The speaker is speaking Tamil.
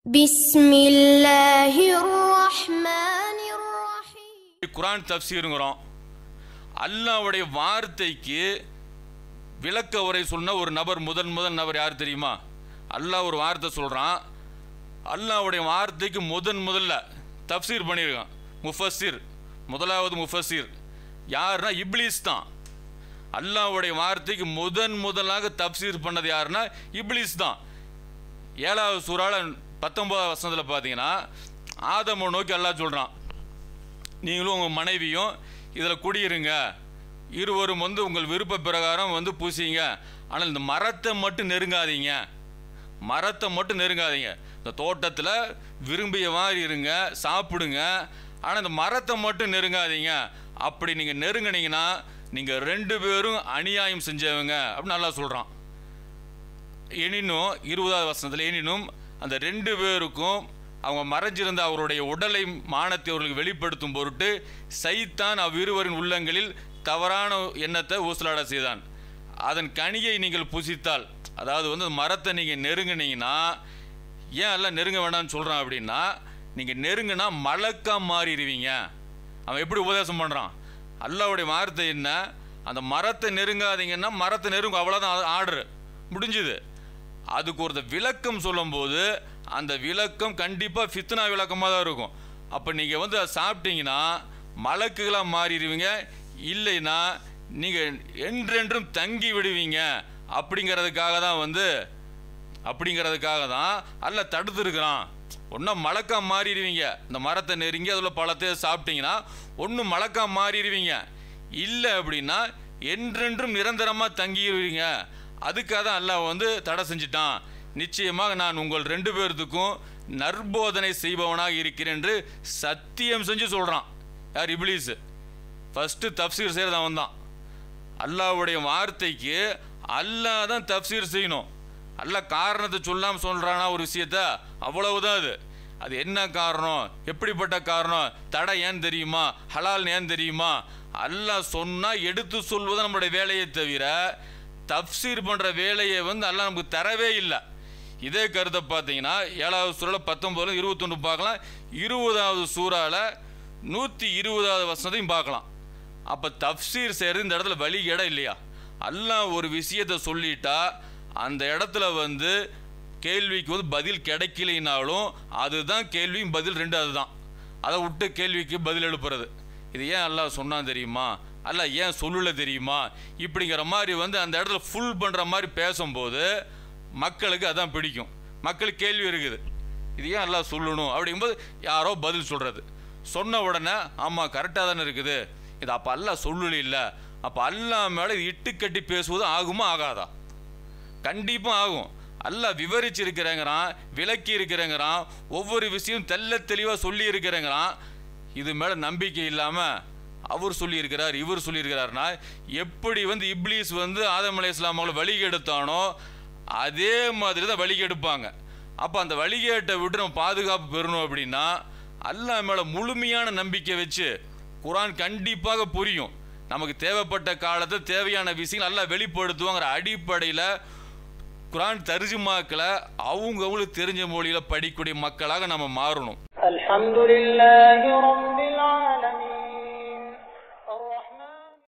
بسم الله الرحمن الرحيم குரான் தப்சீருங்கிறோம் அல்லாஹ்வுடைய வார்த்தைக்கு விளக்க உரை சொன்ன ஒரு நபர் முதன் முதல் நபர் யார் தெரியுமா அல்லாஹ் ஒரு வார்த்தை சொல்கிறான் அல்லாஹ்வுடைய வார்த்தைக்கு முதன் முதல்ல தப்சீர் பண்ணியிருக்கான் முஃபஸிர் முதலாவது முஃபஸிர் யாருன்னா இப்லீஸ் தான் அல்லாஹ்வுடைய வார்த்தைக்கு முதன் முதலாக தப்சீர் பண்ணது யாருன்னா இப்லீஸ் தான் ஏழாவது சூறால பத்தொன்பதாவது வசனத்தில் பார்த்தீங்கன்னா ஆதமை நோக்கி அல்லாஹ் சொல்கிறான் நீங்களும் உங்கள் மனைவியும் இதில் குடியிருங்க இருவரும் வந்து உங்கள் விருப்ப பிரகாரம் வந்து பூசிங்க ஆனால் இந்த மரத்தை மட்டும் நெருங்காதீங்க மரத்தை மட்டும் நெருங்காதீங்க இந்த தோட்டத்தில் விரும்பிய மாதிரி இருங்க சாப்பிடுங்க ஆனால் இந்த மரத்தை மட்டும் நெருங்காதீங்க அப்படி நீங்கள் நெருங்கினீங்கன்னா நீங்கள் ரெண்டு பேரும் அநியாயம் செஞ்சவங்க அப்படின்னு நல்லா சொல்கிறான் எனினும் இருபதாவது வசனத்தில் எனினும் அந்த ரெண்டு பேருக்கும் அவங்க மறைஞ்சிருந்த அவருடைய உடலை மானத்தை அவர்களுக்கு வெளிப்படுத்தும் பொருட்டு சைத்தான் அவ்விருவரின் உள்ளங்களில் தவறான எண்ணத்தை ஊசலாட செய்தான் அதன் கனியை நீங்கள் புசித்தால் அதாவது வந்து அந்த மரத்தை நீங்கள் நெருங்குனீங்கன்னா ஏன் எல்லாம் நெருங்க வேண்டாம்னு சொல்கிறான் அப்படின்னா நீங்கள் நெருங்குனா மலக்கா மாறிடுவீங்க அவன் எப்படி உபதேசம் பண்ணுறான் அல்லாவுடைய வார்த்தை என்ன அந்த மரத்தை நெருங்காதீங்கன்னா மரத்தை நெருங்கும் அவ்வளோதான் ஆர்டர் முடிஞ்சுது அதுக்கு ஒரு விளக்கம் சொல்லும்போது அந்த விளக்கம் கண்டிப்பாக ஃபித்னா விளக்கமாக தான் இருக்கும் அப்போ நீங்கள் வந்து அதை சாப்பிட்டீங்கன்னா மலக்குகளாக மாறிடுவீங்க இல்லைன்னா நீங்கள் என்றென்றும் தங்கி விடுவீங்க அப்படிங்கிறதுக்காக தான் வந்து அப்படிங்கிறதுக்காக தான் அல்ல தடுத்துருக்குறான் ஒன்றும் மலக்கா மாறிடுவீங்க இந்த மரத்தை நெருங்கி அதில் பழத்தை சாப்பிட்டீங்கன்னா ஒன்றும் மலக்கா மாறிடுவீங்க இல்லை அப்படின்னா என்றென்றும் நிரந்தரமாக தங்கிடுவீங்க அதுக்காக தான் அல்லாஹ் வந்து தடை செஞ்சிட்டான் நிச்சயமாக நான் உங்கள் ரெண்டு பேர்த்துக்கும் நற்போதனை செய்பவனாக இருக்கிறேன் என்று சத்தியம் செஞ்சு சொல்கிறான் யார் இப்லீஸ் ஃபஸ்ட்டு தப்சீர் செய்கிறது அவன் தான் அல்லாவுடைய வார்த்தைக்கு அல்லாஹ் தான் தப்சீர் செய்யணும் அல்லாஹ் காரணத்தை சொல்லாமல் சொல்கிறானா ஒரு விஷயத்த அவ்வளவுதான் அது அது என்ன காரணம் எப்படிப்பட்ட காரணம் தடை ஏன் தெரியுமா ஹலால் ஏன் தெரியுமா அல்லாஹ் சொன்னால் எடுத்து சொல்வது நம்மளுடைய வேலையை தவிர தப்சீர் பண்ணுற வேலையை வந்து அல்லாஹ் நமக்கு தரவே இல்லை இதே கருத்தை பார்த்தீங்கன்னா ஏழாவது சூறாவில் பத்தொம்போதுல இருபத்தொன்று பார்க்கலாம் இருபதாவது சூறாவில் நூற்றி இருபதாவது வசனத்தையும் பார்க்கலாம் அப்போ தப்சீர் செய்கிறது இந்த இடத்துல வழி இடம் இல்லையா அல்லாஹ் ஒரு விஷயத்தை சொல்லிட்டா அந்த இடத்துல வந்து கேள்விக்கு வந்து பதில் கிடைக்கலைனாலும் அதுதான் கேள்வியும் பதில் ரெண்டு அதுதான் அதை விட்டு கேள்விக்கு பதில் எழுப்புறது இது ஏன் அல்லாஹ் சொன்னான் தெரியுமா அல்ல ஏன் சொல்லல தெரியுமா இப்படிங்கிற மாதிரி வந்து அந்த இடத்துல ஃபுல் பண்ணுற மாதிரி பேசும்போது மக்களுக்கு அதான் பிடிக்கும் மக்களுக்கு கேள்வி இருக்குது இது ஏன் எல்லாம் சொல்லணும் அப்படிங்கும்போது யாரோ பதில் சொல்கிறது சொன்ன உடனே ஆமாம் கரெக்டாக தானே இருக்குது இது அப்போ அல்லா சொல்லல இல்லை அப்போ அல்லா மேலே இது இட்டு கட்டி பேசுவது ஆகுமா ஆகாதா கண்டிப்பாக ஆகும் அல்லாஹ் விவரிச்சு இருக்கிறேங்கிறான் விளக்கி இருக்கிறேங்கிறான் ஒவ்வொரு விஷயம் தெல்ல தெளிவாக சொல்லி இருக்கிறேங்கிறான் இது மேலே நம்பிக்கை இல்லாமல் அவர் சொல்லியிருக்கிறார் இவர் சொல்லியிருக்கிறார்னா எப்படி வந்து இப்லீஸ் வந்து ஆதம் அலை இஸ்லாம் அவங்களை வழிகெடுத்தானோ அதே மாதிரி தான் வழிகெடுப்பாங்க அப்போ அந்த வழிகேட்டை விட்டு நம்ம பாதுகாப்பு பெறணும் அப்படின்னா அல்லாஹ் மேலே முழுமையான நம்பிக்கை வச்சு குரான் கண்டிப்பாக புரியும் நமக்கு தேவைப்பட்ட காலத்தை தேவையான விஷயங்கள் நல்லா வெளிப்படுத்துவாங்கிற அடிப்படையில் குரான் தர்ஜுமாக்களை அவங்கவுங்களுக்கு தெரிஞ்ச மொழியில் படிக்கக்கூடிய மக்களாக நம்ம மாறணும் الحمد لله رب العالمين